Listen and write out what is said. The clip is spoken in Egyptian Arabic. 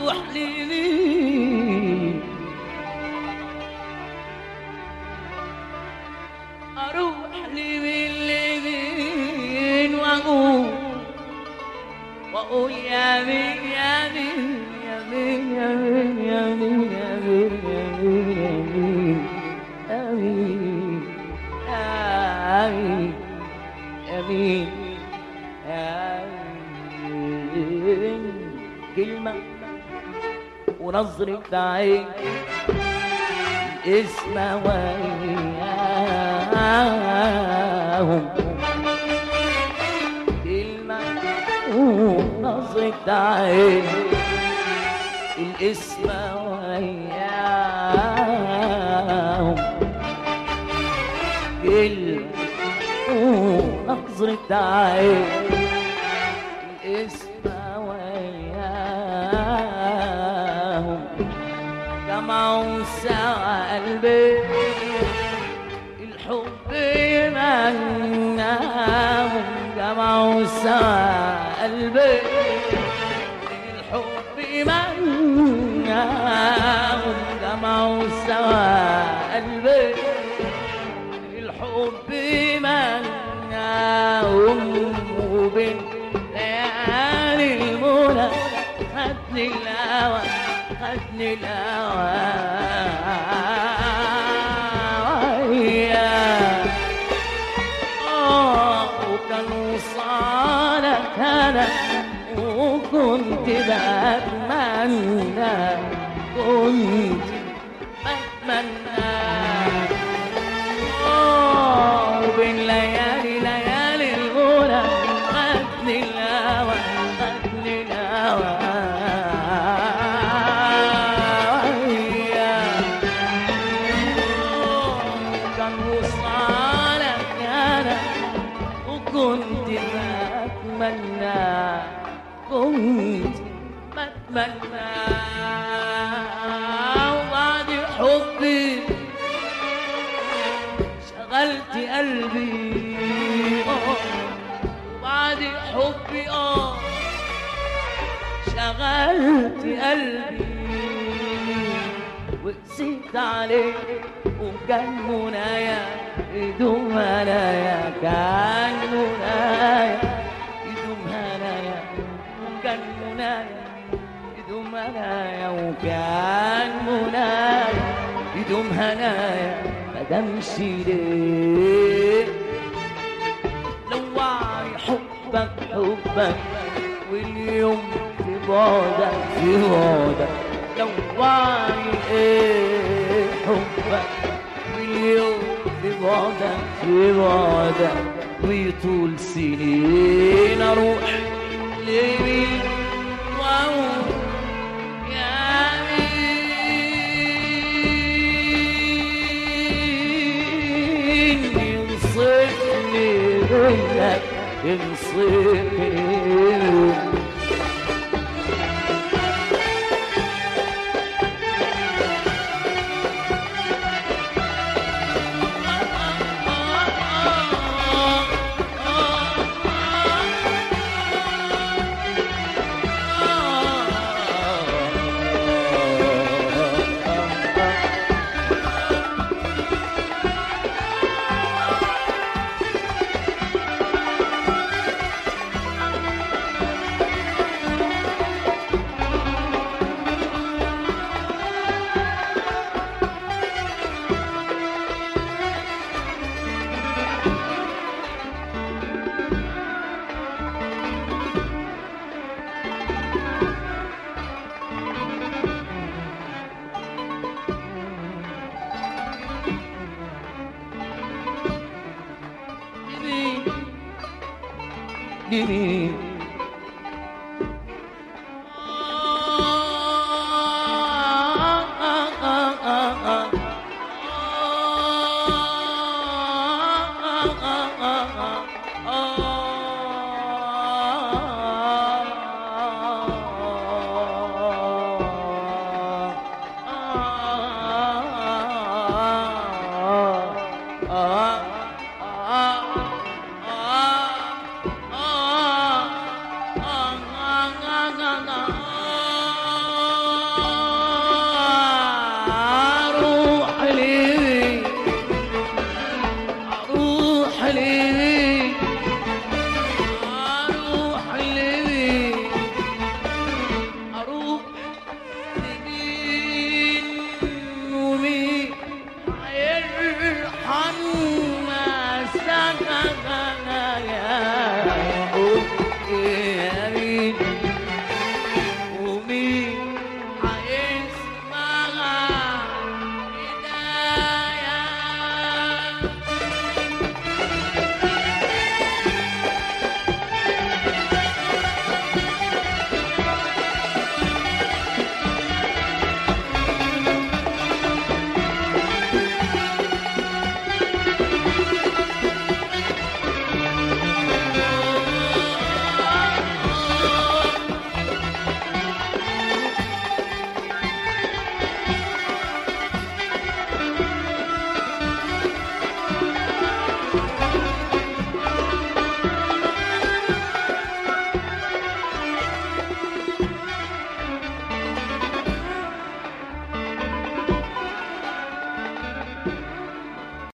اروح لمين اروح لمين لمين واقول واقول يا مين يا مين يا مين يا مين يا مين يا مين يا مين يا مين يا مين يا مين يا مين كلمة ونظرة عين اسم وياهم كلمة ونظرة عين الاسم وياهم كلمة ونظرة عين الاسم وياهم جمعوا سوا قلبي الحب مناهم جمعوا سوا قلبي الحب مناهم جمعوا سوا قلبي الحب مناهم وبين ليالي المنى خدني الهوى خدني الهوى وياه آه وكان وصالك أنا وكنت بتمنى كنت بتمنى آه وبين ليالي ليالي الغنى خدني الهوى خدني الهوى وياه كان وصالك انا وكنت بتمنى كنت بتمنى وبعد حبي شغلت قلبي آه. بعد حبي اه شغلت قلبي وقسيت عليه وكان منايا يدوم هنايا كان منايا يدوم هنايا وكان منايا يدوم هنايا وكان منايا يدوم هنايا مدامش ليه لوعي حبك حبك واليوم في بعدك في بعدك لوعي ايه حبك واليوم في بعدك في بعدك ويطول سنين اروح لمين واقول يا مين ينصفني منك ينصفني لمين